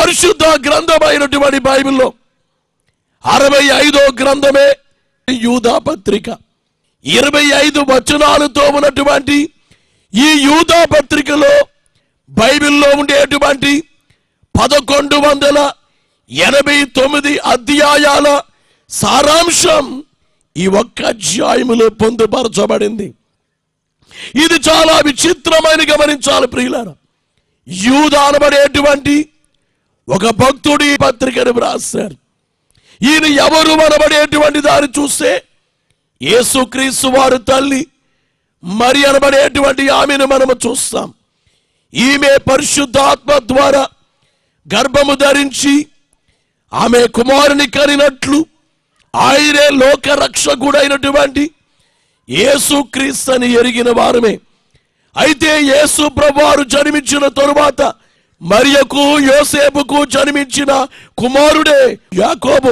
పరిశుద్ధ గ్రంథమైనటువంటి బైబిల్లో అరవై ఐదో గ్రంథమే యూదా పత్రిక ఇరవై ఐదు వచనాలతో ఉన్నటువంటి ఈ యూదా పత్రికలో బైబిల్లో ఉండేటువంటి పదకొండు వందల ఎనభై తొమ్మిది అధ్యాయాల సారాంశం ఈ ఒక్క అధ్యాయములో పొందుపరచబడింది ఇది చాలా విచిత్రమైన గమనించాలి ప్రియులారా యూదా అనబడేటువంటి ఒక భక్తుడి పత్రికను వ్రాశారు ఈయన ఎవరు అనబడేటువంటి దాన్ని చూస్తే యేసుక్రీస్తు వారు తల్లి మరి అనబడేటువంటి ఆమెను మనము చూస్తాం ఈమె పరిశుద్ధాత్మ ద్వారా గర్భము ధరించి ఆమె కుమారుని కనినట్లు ఆయనే లోక రక్షకుడైనటువంటి యేసుక్రీస్తు అని ఎరిగిన వారమే అయితే యేసు ప్రభువారు జన్మించిన తరువాత మరియకు యోసేపుకు జన్మించిన కుమారుడే యాకోబు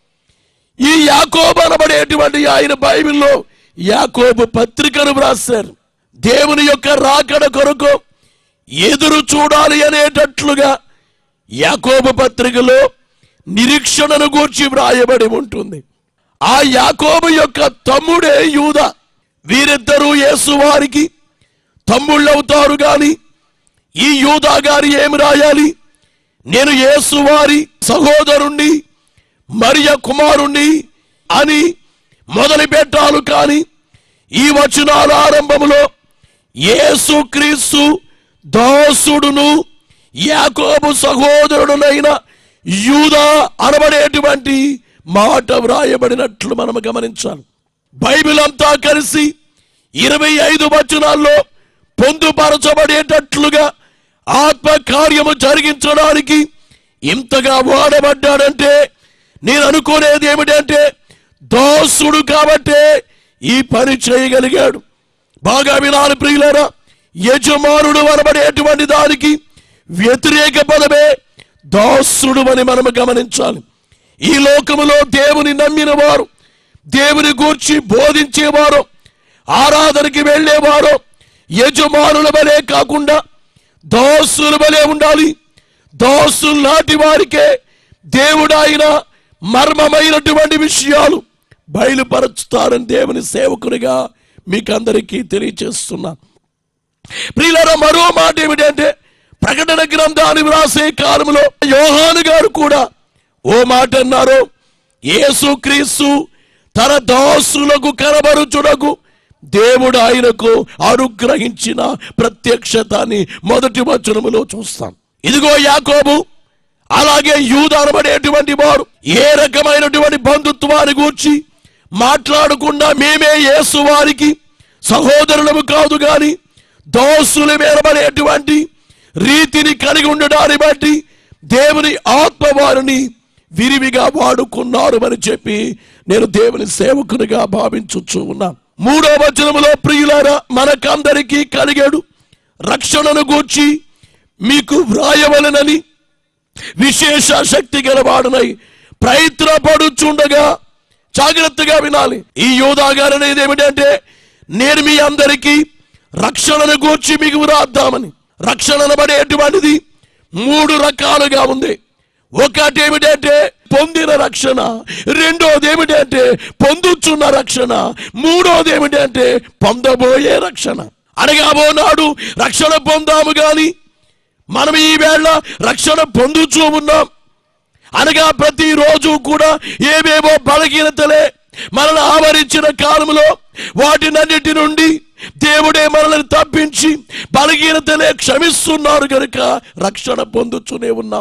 ఈ యాకోబు అనబడేటువంటి ఆయన బైబిల్లో యాకోబు పత్రికను వ్రాశారు దేవుని యొక్క రాకడ కొరకు ఎదురు చూడాలి అనేటట్లుగా యాకోబు పత్రికలో నిరీక్షణను గూర్చి వ్రాయబడి ఉంటుంది ఆ యాకోబు యొక్క తమ్ముడే యూద వీరిద్దరూ యేసు వారికి తమ్ముళ్ళవుతారు గాని ఈ యూదా గారి ఏమి రాయాలి నేను యేసు వారి సహోదరుణ్ణి మరియ కుమారుణ్ణి అని మొదలు పెట్టాలు కానీ ఈ వచనాల ఆరంభములో యేసుక్రీస్తు దాసుడును యాకోబు సహోదరుడునైన యూదా అనబడేటువంటి మాట వ్రాయబడినట్లు మనం గమనించాలి బైబిల్ అంతా కలిసి ఇరవై ఐదు వచనాల్లో పొందుపరచబడేటట్లుగా ఆత్మ కార్యము జరిగించడానికి ఇంతగా వాడబడ్డాడంటే నేను అనుకునేది ఏమిటంటే దోసుడు కాబట్టే ఈ పని చేయగలిగాడు బాగా వినాలి ప్రియులారా యజమానుడు అనబడేటువంటి దానికి వ్యతిరేక పదమే దాసుడు అని మనము గమనించాలి ఈ లోకములో దేవుని నమ్మిన వారు దేవుని గూర్చి బోధించేవారు ఆరాధనకి వెళ్ళేవారు యజమానుల వలె కాకుండా దాసుల వలె ఉండాలి దాసులు నాటి వారికే దేవుడాయన మర్మమైనటువంటి విషయాలు బయలుపరుచుతారని దేవుని సేవకునిగా మీకు అందరికీ తెలియచేస్తున్నాను ప్రియులారా మరో మాట ఏమిటంటే ప్రకటన గ్రంథాన్ని వ్రాసే కాలంలో యోహాను గారు కూడా ఓ మాట అన్నారు యేసుక్రీస్తు తన దాసులకు కనబరుచునకు దేవుడు ఆయనకు అనుగ్రహించిన ప్రత్యక్షతని మొదటి వచనములో చూస్తాం ఇదిగో యాకోబు అలాగే యూదానబడేటువంటి వారు ఏ రకమైనటువంటి బంధుత్వాన్ని గూర్చి మాట్లాడకుండా మేమే యేసు వారికి సహోదరులము కాదు గాని దోసులు మేరబడేటువంటి రీతిని కలిగి ఉండడాన్ని బట్టి దేవుని ఆత్మ వారిని విరివిగా వాడుకున్నారు అని చెప్పి నేను దేవుని సేవకునిగా భావించుచు ఉన్నా మూడో వచనములో ప్రియులారా మనకందరికీ కలిగాడు రక్షణను గూర్చి మీకు వ్రాయవలనని విశేష శక్తి గలవాడునై ప్రయత్నపడుచుండగా జాగ్రత్తగా వినాలి ఈ యోధా గారు అనేది ఏమిటంటే నేను మీ అందరికీ రక్షణను గూర్చి మీకు వ్రాద్దామని రక్షణ అనబడేటువంటిది మూడు రకాలుగా ఉంది ఒకటి ఏమిటంటే పొందిన రక్షణ రెండోది ఏమిటంటే పొందుచున్న రక్షణ మూడోది ఏమిటంటే పొందబోయే రక్షణ అనగాబోనాడు రక్షణ పొందాము గాని మనం ఈ వేళ రక్షణ పొందుచూ ఉన్నాం అనగా ప్రతిరోజు కూడా ఏవేవో బలహీనతలే మనల్ని ఆవరించిన కాలంలో వాటినన్నిటి నుండి దేవుడే మనల్ని తప్పించి బలహీనతలే క్షమిస్తున్నారు కనుక రక్షణ పొందుతూనే ఉన్నాం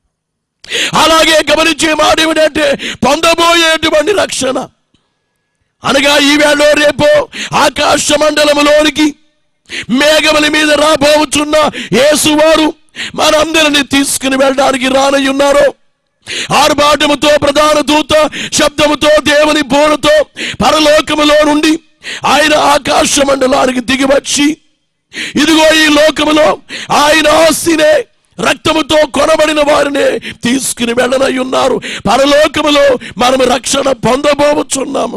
అలాగే గమనించే మాట ఏమిటంటే పొందబోయేటువంటి రక్షణ అనగా ఈవేళ రేపు ఆకాశ మండలములోనికి మేఘముల మీద రాబోచున్న యేసువారు మనందరిని తీసుకుని వెళ్ళడానికి రానయ్యున్నారు ఆర్భాటముతో ప్రధాన దూత శబ్దముతో దేవుని బోరుతో పరలోకములో నుండి ఆయన ఆకాశ మండలానికి దిగివచ్చి ఇదిగో ఈ లోకములో ఆయన ఆస్తినే రక్తముతో కొనబడిన వారినే తీసుకుని వెళ్ళనై ఉన్నారు పరలోకములో మనము రక్షణ పొందబోచున్నాము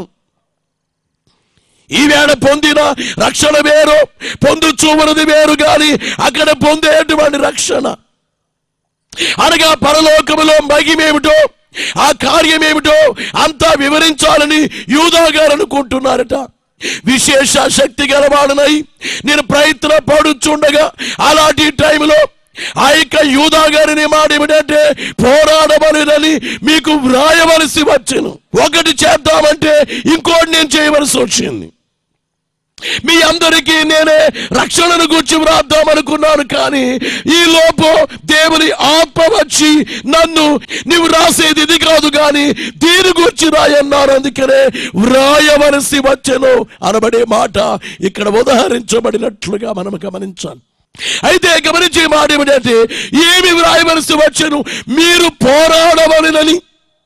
ఈవేళ పొందిన రక్షణ వేరు పొందుచూ ఉన్నది వేరు గాని అక్కడ పొందేటువంటి రక్షణ అనగా పరలోకములో మహిమేమిటో ఆ కార్యమేమిటో అంతా వివరించాలని యూదా గారు అనుకుంటున్నారట విశేష శక్తి గలవాడనై నేను ప్రయత్న పడుచుండగా అలాంటి టైంలో ఆ యొక్క యూదా గారిని మాట ఏమిటంటే పోరాడమని మీకు వ్రాయవలసి వచ్చను ఒకటి చేద్దామంటే ఇంకోటి నేను చేయవలసి వచ్చింది మీ అందరికీ నేనే రక్షణను గురించి వ్రాద్దాం అనుకున్నాను కానీ ఈ లోపు దేవుని ఆత్మ వచ్చి నన్ను నీవు రాసేది ఇది కాదు కానీ దీని గురించి రాయన్నారు అందుకనే వ్రాయవలసి వచ్చెను అనబడే మాట ఇక్కడ ఉదాహరించబడినట్లుగా మనం గమనించాలి అయితే గమనించే మాట ఏమిటంటే ఏమి వ్రాయవలసి వచ్చెను మీరు పోరాడవలనని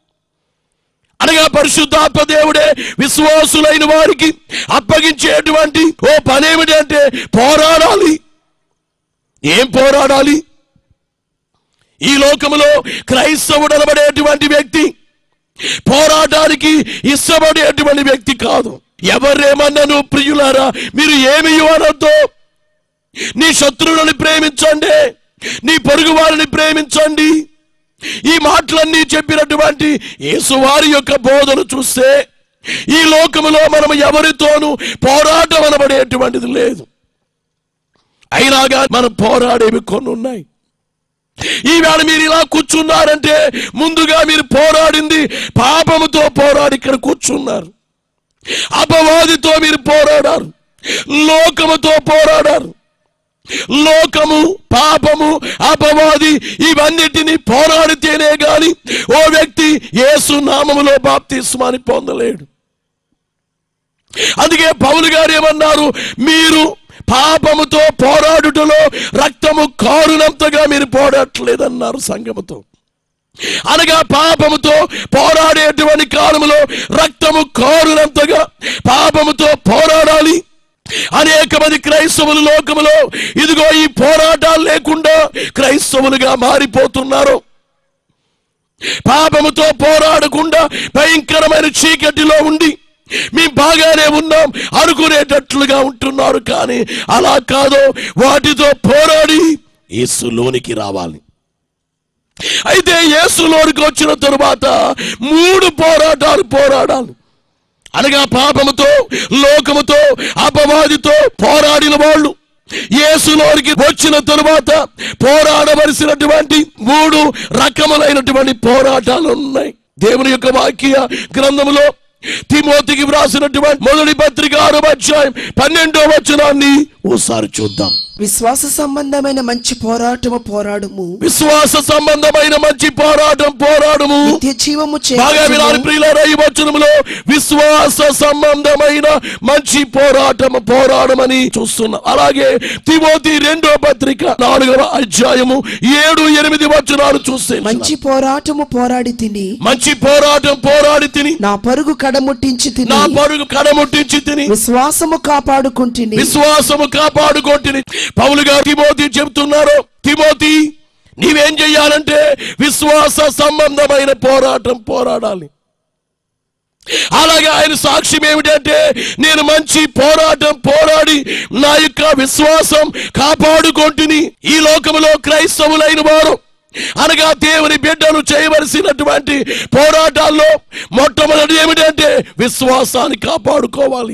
అనగా పరిశుద్ధాత్మ దేవుడే విశ్వాసులైన వారికి అప్పగించేటువంటి ఓ పని ఏమిటి అంటే పోరాడాలి ఏం పోరాడాలి ఈ లోకములో క్రైస్తవుడు అనబడేటువంటి వ్యక్తి పోరాటానికి ఇష్టపడేటువంటి వ్యక్తి కాదు ఎవరేమన్నను ప్రియులారా మీరు ఏమి అనొద్దు నీ శత్రువులను ప్రేమించండి నీ పొరుగు వారిని ప్రేమించండి ఈ మాటలన్నీ చెప్పినటువంటి యేసువారి యొక్క బోధన చూస్తే ఈ లోకములో మనం ఎవరితోనూ పోరాటం అనబడేటువంటిది లేదు అయినాగా మనం పోరాడేవి కొన్ని ఉన్నాయి ఈవేళ మీరు ఇలా కూర్చున్నారంటే ముందుగా మీరు పోరాడింది పాపముతో పోరాడి ఇక్కడ కూర్చున్నారు అపవాదితో మీరు పోరాడారు లోకముతో పోరాడారు లోకము పాపము అపవాది ఇవన్నిటిని పోరాడితేనే గాని ఓ వ్యక్తి యేసు నామములో బాప్తిస్మాని పొందలేడు అందుకే పౌలు గారు ఏమన్నారు మీరు పాపముతో పోరాడుటలో రక్తము కారునంతగా మీరు పోరాడట్లేదన్నారు సంగముతో అనగా పాపముతో పోరాడేటువంటి కాలములో రక్తము కారునంతగా పాపముతో పోరాడాలి అనేక మంది క్రైస్తవులు లోకములో ఇదిగో ఈ పోరాటాలు లేకుండా క్రైస్తవులుగా మారిపోతున్నారు పాపముతో పోరాడకుండా భయంకరమైన చీకటిలో ఉండి మీ బాగానే ఉన్నాం అనుకునేటట్లుగా ఉంటున్నారు కానీ అలా కాదు వాటితో పోరాడి యేసులోనికి రావాలి అయితే యేసులోనికి వచ్చిన తరువాత మూడు పోరాటాలు పోరాడాలి అనగా పాపముతో లోకముతో అపవాదితో పోరాడిన వాళ్ళు యేసులోనికి వచ్చిన తరువాత పోరాడవలసినటువంటి మూడు రకములైనటువంటి పోరాటాలు ఉన్నాయి దేవుని యొక్క వాక్య గ్రంథములో తిమోతికి వ్రాసినటువంటి మొదటి పత్రిక ఆరో అధ్యాయం పన్నెండో వచనాన్ని ఓసారి చూద్దాం విశ్వాస సంబంధమైన మంచి పోరాటము పోరాడుము విశ్వాస సంబంధమైన మంచి పోరాటం పోరాడము నిత్య జీవము బాగా వినాలి చేకూర్చుము. ప్రియులారా ఈ వచనములో విశ్వాస సంబంధమైన మంచి పోరాటం పోరాడమని చూస్తున్నాం అలాగే తిమోతి రెండో పత్రిక నాలుగవ అధ్యాయము ఏడు ఎనిమిది వచనాలు చూస్తే మంచి పోరాటము పోరాడి తిని మంచి పోరాటం పోరాడి తిని నా పరుగు కడముట్టించి తిని నా పరుగు కడముట్టించి తిని విశ్వాసము కాపాడుకుంటుని విశ్వాసము కాపాడుకోటిని పౌలు గారు తిమోతి చెబుతున్నారు తిమోతి నీవేం చెయ్యాలంటే విశ్వాస సంబంధమైన పోరాటం పోరాడాలి అలాగే ఆయన సాక్ష్యం ఏమిటంటే నేను మంచి పోరాటం పోరాడి నా యొక్క విశ్వాసం కాపాడుకుంటుని ఈ లోకములో క్రైస్తవులైన వారు అనగా దేవుని బిడ్డలు చేయవలసినటువంటి పోరాటాల్లో మొట్టమొదటి ఏమిటంటే విశ్వాసాన్ని కాపాడుకోవాలి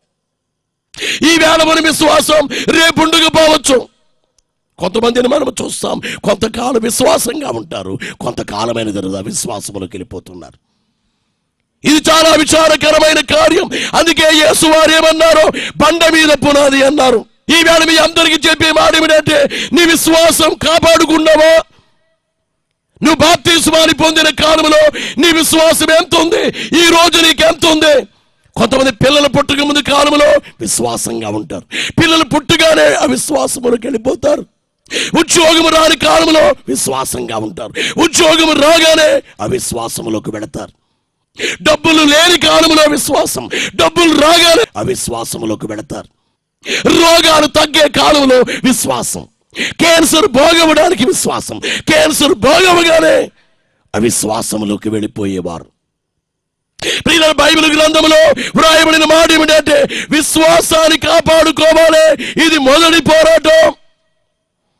ఈ వేళ మన విశ్వాసం రేపుండుకు పోవచ్చు కొంతమందిని మనం చూస్తాం కొంతకాలం విశ్వాసంగా ఉంటారు కొంతకాలమైన తర్వాత విశ్వాసంలోకి వెళ్ళిపోతున్నారు ఇది చాలా విచారకరమైన కార్యం అందుకే యేసు వారు ఏమన్నారు బండ మీద పునాది అన్నారు ఈ వేళ మీ అందరికీ చెప్పే మాట ఏమిటంటే నీ విశ్వాసం కాపాడుకున్నావా నువ్వు బాప్తిస్మాని పొందిన కాలంలో నీ విశ్వాసం ఎంత ఉంది ఈ రోజు నీకు ఎంత ఉంది కొంతమంది పిల్లలు పుట్టక ముందు కాలంలో విశ్వాసంగా ఉంటారు పిల్లలు పుట్టగానే అవిశ్వాసములకు వెళ్ళిపోతారు ఉద్యోగము రాని కాలంలో విశ్వాసంగా ఉంటారు ఉద్యోగము రాగానే అవిశ్వాసములోకి వెళతారు డబ్బులు లేని కాలంలో విశ్వాసం డబ్బులు రాగానే అవిశ్వాసములోకి వెళతారు రోగాలు తగ్గే కాలంలో విశ్వాసం క్యాన్సర్ బాగవడానికి విశ్వాసం క్యాన్సర్ బాగవగానే అవిశ్వాసములోకి వెళ్ళిపోయేవారు ప్రియుల బైబిల్ గ్రంథంలో వ్రాయబడిన మాట ఏమిటంటే విశ్వాసాన్ని కాపాడుకోవాలి ఇది మొదటి పోరాటం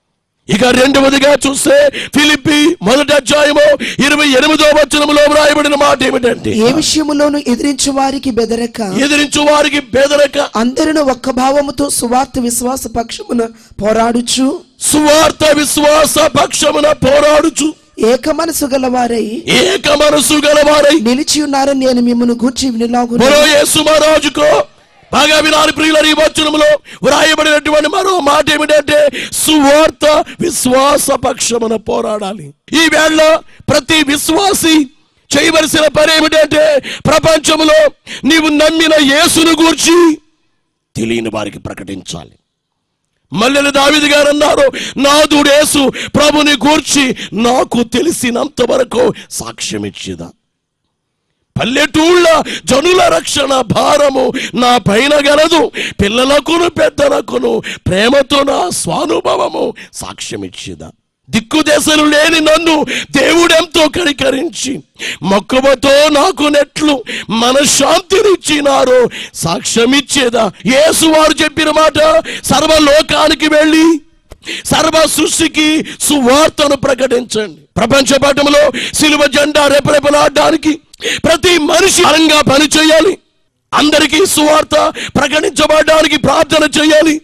ఇక రెండవదిగా చూస్తే ఫిలిప్పి మొదటి అధ్యాయము ఇరవై ఎనిమిదో వచనములో వ్రాయబడిన మాట ఏమిటంటే ఏ విషయములోను ఎదిరించు వారికి బెదరక ఎదిరించు వారికి బెదరక అందరిని ఒక్క భావముతో సువార్త విశ్వాస పక్షమున పోరాడుచు సువార్త విశ్వాస పక్షమున పోరాడుచు ఏక మనసు గలవారై ఏక మనసు గలవారై నిలిచి ఉన్నారని నేను మిమ్మల్ని గూర్చి వినిలాగు మరో యేసు మహారాజుకో బాగా వినాలి ప్రియుల ఈ వచనములో వ్రాయబడినటువంటి మరో మాట ఏమిటంటే సువార్త విశ్వాస పక్షమున పోరాడాలి ఈ వేళ ప్రతి విశ్వాసి చేయవలసిన పని ఏమిటంటే ప్రపంచములో నీవు నమ్మిన యేసును గూర్చి తెలియని వారికి ప్రకటించాలి మల్లెల దావిది గారు అన్నారు నాదుడు యేసు ప్రభుని గూర్చి నాకు తెలిసినంత వరకు సాక్ష్యం ఇచ్చేదా పల్లెటూళ్ళ జనుల రక్షణ భారము నా పైన గలదు పిల్లలకును పెద్దలకును ప్రేమతో నా స్వానుభవము సాక్ష్యమిచ్చేదా దిక్కు దశలు లేని నన్ను దేవుడెంతో కనికరించి మక్కువతో నాకు నెట్లు మనశ్శాంతినిచ్చినారు సాక్ష్యమిచ్చేదా యేసు వారు చెప్పిన మాట సర్వలోకానికి వెళ్ళి సర్వ సృష్టికి సువార్తను ప్రకటించండి ప్రపంచ పటంలో సిలువ జెండా రెపరెపలాడడానికి ప్రతి మనిషి బలంగా పని చేయాలి అందరికీ సువార్త ప్రకటించబడడానికి ప్రార్థన చేయాలి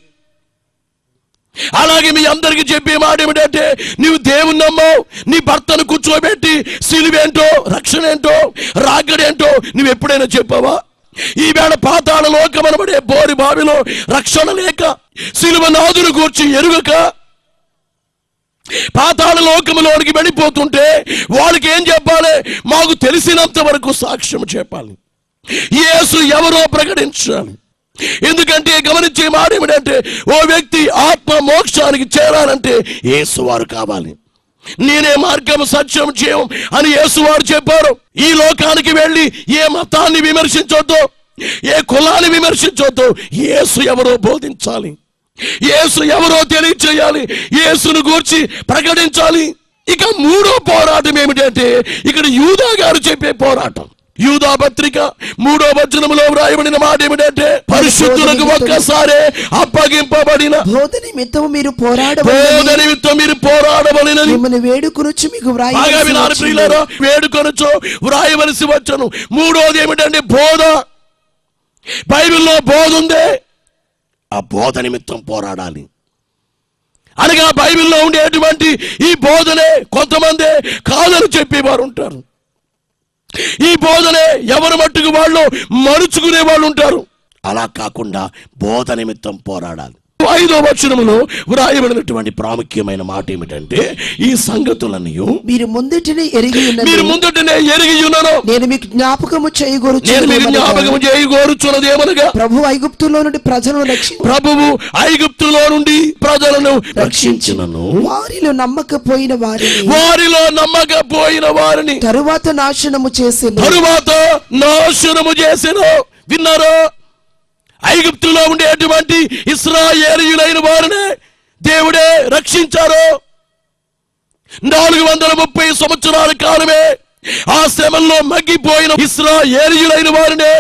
అలాగే మీ అందరికీ చెప్పే మాట ఏమిటంటే నీవు దేవుని నమ్మవు నీ భర్తను కూర్చోబెట్టి సిలువేంటో రక్షణ ఏంటో రాగడేంటో నువ్వు ఎప్పుడైనా చెప్పావా ఈవేళ పాతాళ లోకమనబడే బోరి బావిలో రక్షణ లేక సిలువ నాదును కూర్చి ఎరుగక పాతాళ లోకములోనికి వెళ్ళిపోతుంటే వాళ్ళకి ఏం చెప్పాలి మాకు తెలిసినంత వరకు సాక్ష్యం చెప్పాలి యేసు ఎవరో ప్రకటించాలి ఎందుకంటే గమనించే మాట ఏమిటంటే ఓ వ్యక్తి ఆత్మ మోక్షానికి చేరాలంటే యేసువారు కావాలి నేనే మార్గం సత్యం చేయం అని యేసువారు చెప్పారు ఈ లోకానికి వెళ్ళి ఏ మతాన్ని విమర్శించొద్దు ఏ కులాన్ని విమర్శించొద్దు యేసు ఎవరో బోధించాలి యేసు ఎవరో తెలియచేయాలి యేసును గూర్చి ప్రకటించాలి ఇక మూడో పోరాటం ఏమిటంటే ఇక్కడ యూదా గారు చెప్పే పోరాటం యూదా పత్రిక మూడో వచనములో వ్రాయబడిన మాట ఏమిటంటే పరిశుద్ధులకు ఒక్కసారే అప్పగింపబడిన బోధ నిమిత్తము మీరు పోరాడ బోధ నిమిత్తం మీరు పోరాడవలెనని మిమ్మల్ని వేడుకొనుచు మీకు బాగా వినాలి వ్రాయి ప్రియులారా వేడుకొనొచ్చు వ్రాయవలసి వచ్చను మూడోది ఏమిటంటే బోధ బైబిల్లో బోధ ఉందే ఆ బోధ నిమిత్తం పోరాడాలి అనగా బైబిల్లో ఉండేటువంటి ఈ బోధనే కొంతమంది కాదని చెప్పేవారు ఉంటారు ఈ బోధనే ఎవరి మట్టుకు వాళ్ళు మరుచుకునే వాళ్ళు ఉంటారు అలా కాకుండా బోధ నిమిత్తం పోరాడాలి ఐదో వచనములో వ్రాయబడినటువంటి ప్రాముఖ్యమైన మాట ఏమిటంటే ఈ సంగతులన్నీ మీరు ముందటినే ఎరిగి ఉన్నది మీరు ముందుటనే ఎరిగి ఉన్నాను నేను మీకు జ్ఞాపకము నేను మీకు జ్ఞాపకం చేయగోరుచు చేయి కోరుచున్నది ఏమనగా ప్రభు ఐగుప్తులో నుండి ప్రజలను రక్షించి ప్రభువు ఐగుప్తులో నుండి ప్రజలను రక్షించినను వారిలో నమ్మకపోయిన వారిని వారిలో నమ్మకపోయిన వారిని తరువాత నాశనము చేసిన తరువాత నాశనము చేసిన విన్నారో ఐగుప్తులో ఉండేటువంటి ఇస్రాయేలీయులైన వారిని దేవుడే రక్షించారు నాలుగు వందల ముప్పై సంవత్సరాల కాలమే ఆ శ్రమల్లో మగ్గిపోయిన ఇస్రాయేలీయులైన వారిని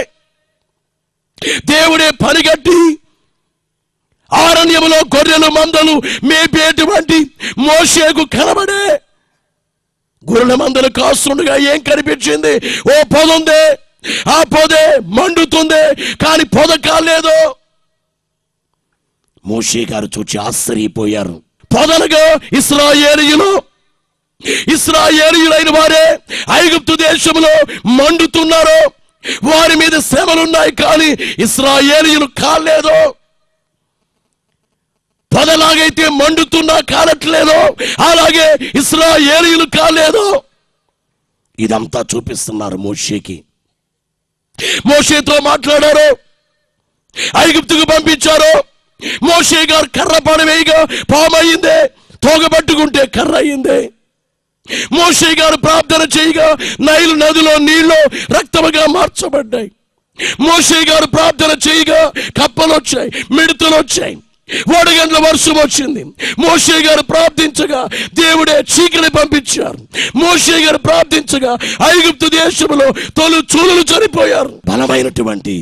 దేవుడే పనిగట్టి ఆరణ్యములో గొర్రెలు మందలు మేపేటువంటి మోషేకు కనబడే గొర్రెల మందలు కాస్తుండగా ఏం కనిపించింది ఓ పొదుంది ఆ పొదే మండుతుంది కానీ పొద కాలేదు మోషే గారు చూచి ఆశ్చర్యపోయారు పొదనగా ఇస్రాయేలీయులు ఇస్రాయేలీయులైన వారే ఐగుప్తు దేశంలో మండుతున్నారు వారి మీద శ్రమలున్నాయి కానీ ఇస్రాయేలీయులు కాలేదు పొదలాగైతే మండుతున్నా కాలట్లేదు అలాగే ఇస్రాయేలీయులు కాలేదు ఇదంతా చూపిస్తున్నారు మోషేకి మోషేతో మాట్లాడారు ఐగుప్తుకు పంపించారు మోషే గారు కర్ర పడవేయగా పామయ్యిందే తోగబట్టుకుంటే కర్ర అయిందే మోషే గారు ప్రార్థన చేయగా నైలు నదిలో నీళ్లు రక్తముగా మార్చబడ్డాయి మోషే గారు ప్రార్థన చేయగా కప్పలు వచ్చాయి మిడతలు వచ్చాయి ఓడగండ్ల వర్షం వచ్చింది మోషే గారు ప్రార్థించగా దేవుడే చీకటి పంపించారు మోషే గారు ప్రార్థించగా ఐగుప్తు దేశంలో తొలు చూలులు చనిపోయారు బలమైనటువంటి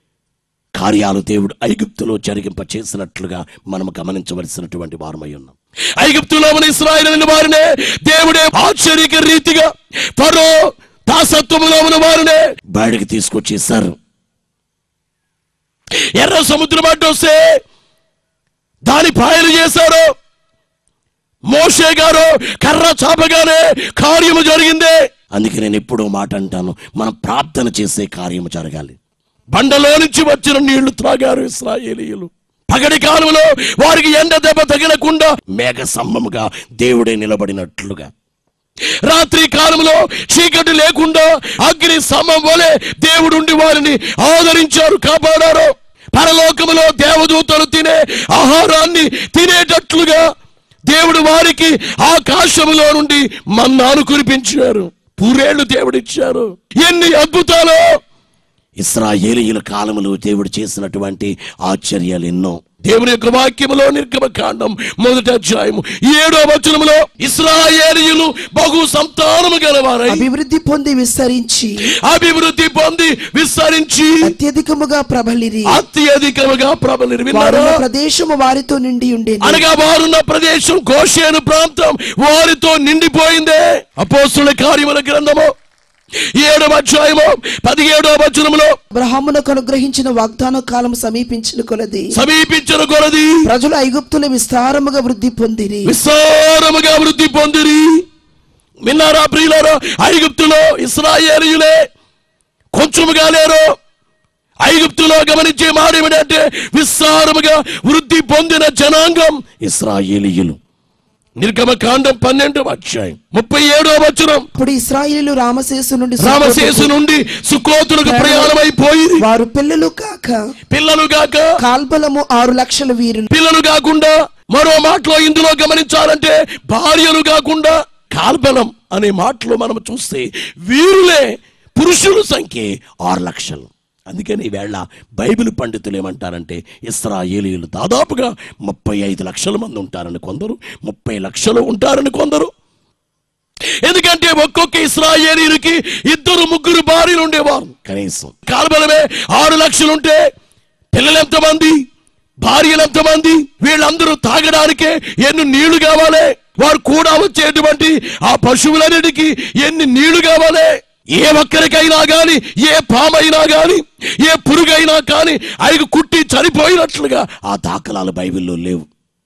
కార్యాలు దేవుడు ఐగుప్తులో జరిగింప చేసినట్లుగా మనం గమనించవలసినటువంటి వారమై ఉన్నాం ఐగుప్తులో ఉన్న ఇస్రాయేల్ వారినే దేవుడే ఆశ్చర్యక రీతిగా ఫరో దాసత్వములో ఉన్న వారినే బయటకు తీసుకొచ్చేసారు ఎర్ర సముద్రం అడ్డు వస్తే దాని పాయలు చేశారు మోషే గారు కర్ర చాపగానే కార్యము జరిగిందే అందుకే నేను ఎప్పుడో మాట అంటాను మనం ప్రార్థన చేసే కార్యము జరగాలి బండలో నుంచి వచ్చిన నీళ్లు త్రాగారు ఇస్రాయేలీయులు పగడి కాలంలో వారికి ఎండ దెబ్బ తగిలకుండా మేఘ స్తంభముగా దేవుడే నిలబడినట్లుగా రాత్రి కాలంలో చీకటి లేకుండా అగ్ని స్తంభం వలె దేవుడుండి వారిని ఆదరించారు కాపాడారు పరలోకములో దేవదూతలు తినే ఆహారాన్ని తినేటట్లుగా దేవుడు వారికి ఆకాశములో నుండి మన్నాను కురిపించారు పూరేళ్లు దేవుడిచ్చారు ఎన్ని అద్భుతాలు ఇస్రాయేలీయుల కాలములో దేవుడు చేసినటువంటి ఆశ్చర్యాలు ఎన్నో దేవుని యొక్క వాక్యములో నిర్గమ కాండం మొదటి అధ్యాయము ఏడో వచనములో ఇస్రాయేలీయులు బహు సంతానము గలవారై అభివృద్ధి పొంది విస్తరించి అభివృద్ధి పొంది విస్తరించి అత్యధికముగా ప్రబలిరి అత్యధికముగా ప్రబలి విన్నారా వారున్న ప్రదేశము వారితో నిండి ఉండేది అనగా వారున్న ప్రదేశం గోషేను ప్రాంతం వారితో నిండిపోయిందే అపోస్తుల కార్యముల గ్రంథము ఏడవ అధ్యాయము పదిహేడవ వచనములో అబ్రహామునకు అనుగ్రహించిన వాగ్దాన కాలం సమీపించిన కొలది సమీపించిన కొలది ప్రజలు ఐగుప్తులు విస్తారముగా వృద్ధి పొందిరి విస్తారముగా వృద్ధి పొందిరి విన్నారా ప్రియులారా ఐగుప్తులో ఇస్రాయేలీయులే కొంచెముగా లేరు ఐగుప్తులో గమనించే మాట ఏమిటంటే విస్తారముగా వృద్ధి పొందిన జనాంగం ఇస్రాయేలీయులు నిర్గమ కాండం పన్నెండవ అధ్యాయం ముప్పై ఏడవ వచనం అప్పుడు ఇస్రాయేలు రామశేసు నుండి రామశేసు నుండి సుకోతులకు ప్రయాణమైపోయి వారు పిల్లలు కాక పిల్లలు గాక కాల్బలము ఆరు లక్షల వీరులు పిల్లలు కాకుండా మరో మాటలో ఇందులో గమనించాలంటే భార్యలు కాకుండా కాల్బలం అనే మాటలో మనం చూస్తే వీరులే పురుషుల సంఖ్య ఆరు లక్షలు అందుకని ఈవేళ బైబిల్ పండితులు ఏమంటారంటే ఇస్రాయేలీయులు దాదాపుగా ముప్పై ఐదు లక్షల మంది ఉంటారని కొందరు ముప్పై లక్షలు ఉంటారని కొందరు ఎందుకంటే ఒక్కొక్క ఇస్రాయేలీయులకి ఇద్దరు ముగ్గురు భార్యలు ఉండేవారు కనీసం కాల్బలమే ఆరు లక్షలుంటే పిల్లలు ఎంతమంది భార్యలు ఎంతమంది వీళ్ళందరూ తాగడానికే ఎన్ని నీళ్లు కావాలి వారు కూడా వచ్చేటువంటి ఆ పశువులన్నిటికీ ఎన్ని నీళ్లు కావాలి ఏ ఒక్కరికైనా గాని ఏ పామైనా గాని ఏ పురుగైనా కానీ ఆయనకు కుట్టి చనిపోయినట్లుగా ఆ దాఖలాలు బైబిల్లో లేవు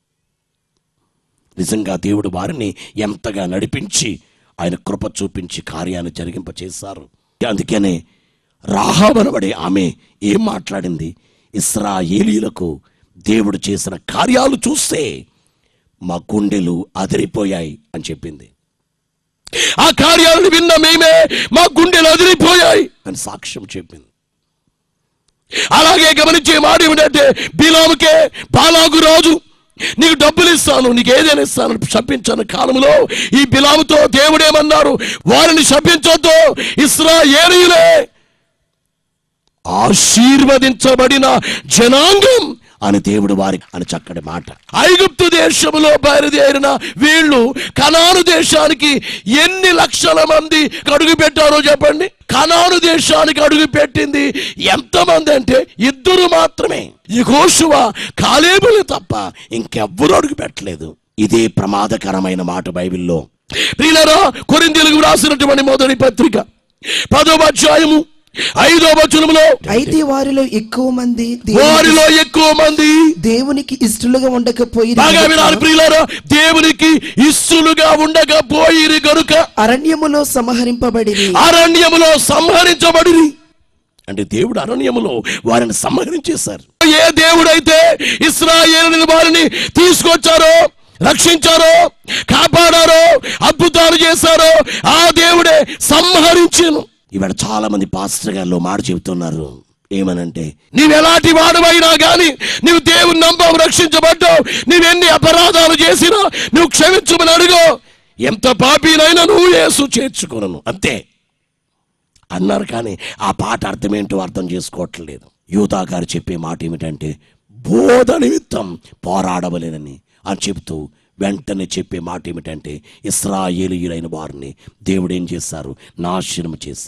నిజంగా దేవుడు వారిని ఎంతగా నడిపించి ఆయన కృప చూపించి కార్యాన్ని జరిగింపచేశారు అందుకనే రాహాబనబడే ఆమె ఏం మాట్లాడింది ఇస్రాయేలీలకు దేవుడు చేసిన కార్యాలు చూస్తే మా గుండెలు అదిరిపోయాయి అని చెప్పింది ఆ కార్యాలను విన్న మేమే మా గుండెలు అదిరిపోయాయి అని సాక్ష్యం చెప్పింది అలాగే గమనించే మాట ఏమిటంటే బిలాముకే బాలాగు రాజు నీకు డబ్బులు ఇస్తాను నీకు ఏదైనా ఇస్తాను శపించని కాలంలో ఈ బిలాముతో దేవుడేమన్నారు వారిని శపించొద్దు ఇస్రాయేలీయులే ఆశీర్వదించబడిన జనాంగం అని దేవుడు వారి అని చక్కటి మాట ఐగుప్తు దేశంలో బయలుదేరిన వీళ్ళు కనాను దేశానికి ఎన్ని లక్షల మంది అడుగు పెట్టారో చెప్పండి కనాను దేశానికి అడుగు పెట్టింది ఎంతమంది అంటే ఇద్దరు మాత్రమే యెహోషువ కాలేబులు తప్ప ఇంకెవ్వరూ అడుగు పెట్టలేదు ఇదే ప్రమాదకరమైన మాట బైబిల్లో ప్రియులరా కొరిందీలకు రాసినటువంటి మొదటి పత్రిక పదవ అధ్యాయము ఐదో వచనములో అయితే వారిలో ఎక్కువ మంది దేవునికి- వారిలో ఎక్కువ మంది దేవునికి ఇష్టలుగా ఉండకపోయి బాగా వినాలి ప్రియులారా దేవునికి ఇస్తులుగా ఉండకపోయిరి గనుక అరణ్యములో సంహరింపబడి అరణ్యములో సంహరించబడి అంటే దేవుడు అరణ్యములో వారిని సంహరించేశారు ఏ దేవుడైతే ఇస్రాయేలు వారిని తీసుకొచ్చారో రక్షించారో కాపాడారో అద్భుతాలు చేశారో ఆ దేవుడే సంహరించాను ఇవాళ చాలా మంది పాస్టర్ గారిలో మాట చెబుతున్నారు ఏమనంటే నీవెలాంటి వాడవైనా గాని నువ్వు దేవుని నమ్మవు రక్షించబడ్డావు నువ్వెన్ని అపరాధాలు చేసినా నువ్వు క్షమించమని అడుగు ఎంత పాపినైనా నువ్వు యేసు చేర్చుకున్నాను అంతే అన్నారు కానీ ఆ పాట అర్థమేంటో అర్థం చేసుకోవట్లేదు యూదా గారు చెప్పే మాట ఏమిటంటే బోధ నిమిత్తం పోరాడవలేనని అని చెబుతూ వెంటనే చెప్పే మాట ఏమిటంటే ఇస్రాయేలీయులైన వారిని దేవుడు ఏం చేశారు నాశనం చేశారు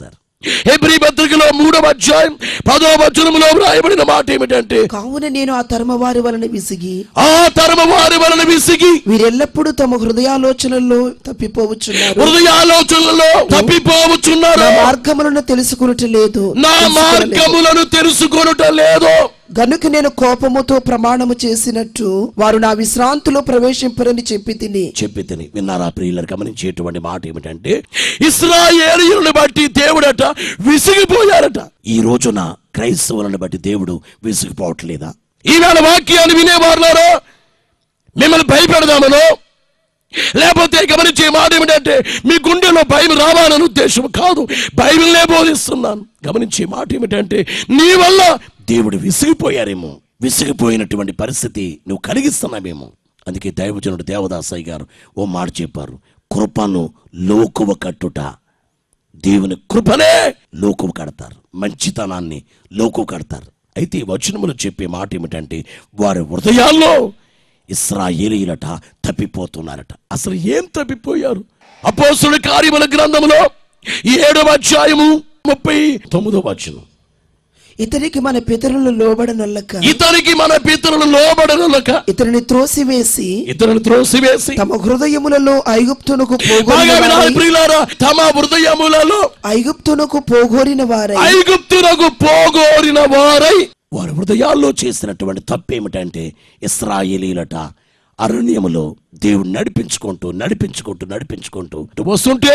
హెబ్రీ పత్రికలో మూడవ అధ్యాయం పదో వచనములో వ్రాయబడిన మాట ఏమిటంటే కావున నేను ఆ తరమ వారి వలన విసిగి ఆ తరమ వారి వలన విసిగి వీరెల్లప్పుడూ తమ హృదయాలోచనల్లో తప్పిపోవచ్చున్నారు హృదయాలోచనలలో తప్పిపోవచ్చున్నారు నా మార్గములను తెలుసుకున్నట్టు లేదు నా మార్గములను తెలుసుకొనుట లేదు గనుక నేను కోపముతో ప్రమాణము చేసినట్టు వారు నా విశ్రాంతిలో ప్రవేశింపరని చెప్పి తిని చెప్పి తిని విన్నారా ప్రియులను గమనించేటువంటి మాట ఏమిటంటే ఇస్రాయేలీయులను బట్టి దేవుడట విసిగిపోయారట ఈ రోజున క్రైస్తవులను బట్టి దేవుడు విసిగిపోవట్లేదా ఈవేళ వాక్యాన్ని వినేవారులారా మిమ్మల్ని భయపెడదామనో లేకపోతే గమనించే మాట ఏమిటంటే మీ గుండెలో భయం రావాలని ఉద్దేశం కాదు బైబిల్నే బోధిస్తున్నాను గమనించే మాట ఏమిటంటే నీ వల్ల దేవుడు విసిగిపోయారేమో విసిగిపోయినటువంటి పరిస్థితి నువ్వు కలిగిస్తున్నావేమో అందుకే దైవజనుడు దేవదాసయ్య గారు ఓ మాట చెప్పారు కృపను లోకువ కట్టుట దేవుని కృపనే లోకువ కడతారు మంచితనాన్ని లోకువ కడతారు అయితే ఈ వచనములు చెప్పే మాట ఏమిటంటే వారి హృదయాల్లో ఇస్రాయేలీలట తప్పిపోతున్నారట అసలు ఏం తప్పిపోయారు అపోస్తుల కార్యముల గ్రంథములో ఈ ఏడవ అధ్యాయము ముప్పై తొమ్మిదవ వచనం ఇతనికి మన పితరులు లోబడనొల్లక ఇతనికి మన పితరులు లోబడనులక ఇతనిని త్రోసివేసి ఇతరులు త్రోసివేసి తమ హృదయములలో ఐగుప్తునకు బాగా పోగొరిన వినాలి వారై- ప్రియులారా తమ హృదయములలో ఐగుప్తునకు పోగోరిన వారై ఐగుప్తునకు పోగోరిన వారై వారి హృదయాల్లో చేసినటువంటి తప్పేమిటంటే ఇస్రాయేలీలట అరణ్యములో దేవుడు నడిపించుకుంటూ నడిపించుకుంటూ నడిపించుకుంటూ ఇటు వస్తుంటే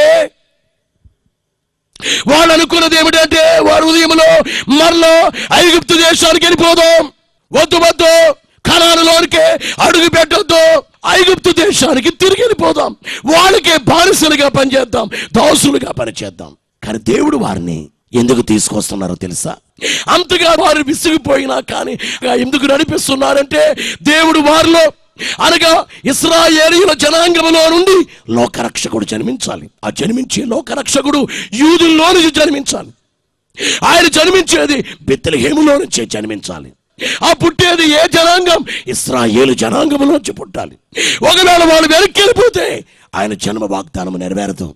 వాళ్ళు అనుకున్నది ఏమిటంటే వారి హృదయంలో మరలో ఐగుప్తు దేశానికి వెళ్ళిపోదాం వద్దు వద్దు కణాలలోనికే అడుగు పెట్టొద్దు ఐగుప్తు దేశానికి తిరిగి వెళ్ళిపోదాం వాళ్ళకే బానిసలుగా పనిచేద్దాం దాసులుగా పనిచేద్దాం కానీ దేవుడు వారిని ఎందుకు తీసుకొస్తున్నారో తెలుసా అంతగా వారు విసిగిపోయినా కానీ ఎందుకు నడిపిస్తున్నారంటే దేవుడు వారిలో అనగా ఇస్రాయేలీల జనాంగములో నుండి లోకరక్షకుడు జన్మించాలి ఆ జన్మించే లోకరక్షకుడు యూదుల్లో నుంచి జన్మించాలి ఆయన జన్మించేది బెత్తలహేములో నుంచే జన్మించాలి ఆ పుట్టేది ఏ జనాంగం ఇస్రాయేలు జనాంగంలోంచి పుట్టాలి ఒకవేళ వాళ్ళు వెనక్కి వెళ్ళిపోతే ఆయన జన్మ వాగ్దానం నెరవేరదు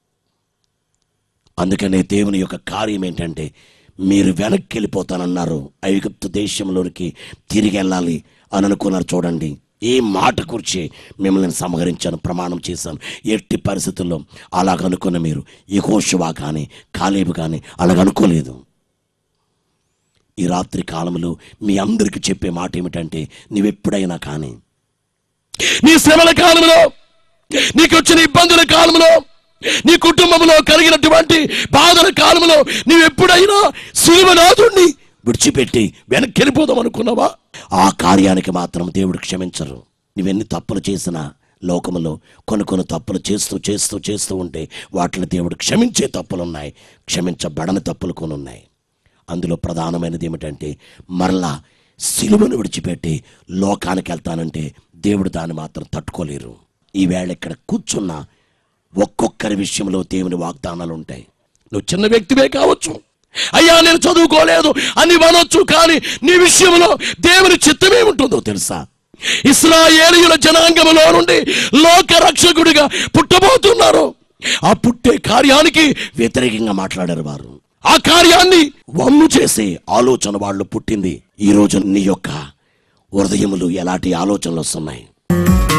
అందుకనే దేవుని యొక్క కార్యం ఏంటంటే మీరు వెనక్కి వెళ్ళిపోతానన్నారు ఐగుప్తు దేశంలోనికి తిరిగి వెళ్ళాలి అని అనుకున్నారు చూడండి ఏ మాట కూర్చి మిమ్మల్ని సంహరించాను ప్రమాణం చేశాను ఎట్టి పరిస్థితుల్లో అలాగనుకున్న మీరు యెహోషువ కానీ కాలేబు కానీ అలాగనుకోలేదు ఈ రాత్రి కాలంలో మీ అందరికీ చెప్పే మాట ఏమిటంటే నీవెప్పుడైనా కానీ నీ శ్రమల కాలంలో నీకు వచ్చిన ఇబ్బందుల కాలంలో నీ కుటుంబంలో కలిగినటువంటి బాధల కాలంలో నీవు ఎప్పుడైనా శివనాథుణ్ణి విడిచిపెట్టి వెనక్కి వెళ్ళిపోదాం అనుకున్నావా ఆ కార్యానికి మాత్రం దేవుడు క్షమించరు నువ్వెన్ని తప్పులు చేసినా లోకములో కొన్ని కొన్ని తప్పులు చేస్తూ చేస్తూ చేస్తూ ఉంటే వాటిని దేవుడు క్షమించే తప్పులు ఉన్నాయి క్షమించబడని తప్పులు కొన్ని ఉన్నాయి అందులో ప్రధానమైనది ఏమిటంటే మరలా సిలువను విడిచిపెట్టి లోకానికి వెళ్తానంటే దేవుడు దాన్ని మాత్రం తట్టుకోలేరు ఈవేళ ఇక్కడ కూర్చున్న ఒక్కొక్కరి విషయంలో దేవుని వాగ్దానాలు ఉంటాయి నువ్వు చిన్న వ్యక్తివే కావచ్చు అయ్యా నేను చదువుకోలేదు అని అనొచ్చు కానీ నీ విషయంలో దేవుని చిత్తమే ఉంటుందో తెలుసా ఇస్రాయేలీయుల జనాంగములో నుండి లోక రక్షకుడిగా పుట్టబోతున్నారు ఆ పుట్టే కార్యానికి వ్యతిరేకంగా మాట్లాడారు వారు ఆ కార్యాన్ని వమ్ము చేసే ఆలోచన వాళ్ళు పుట్టింది ఈ రోజు నీ యొక్క హృదయములు ఎలాంటి ఆలోచనలు వస్తున్నాయి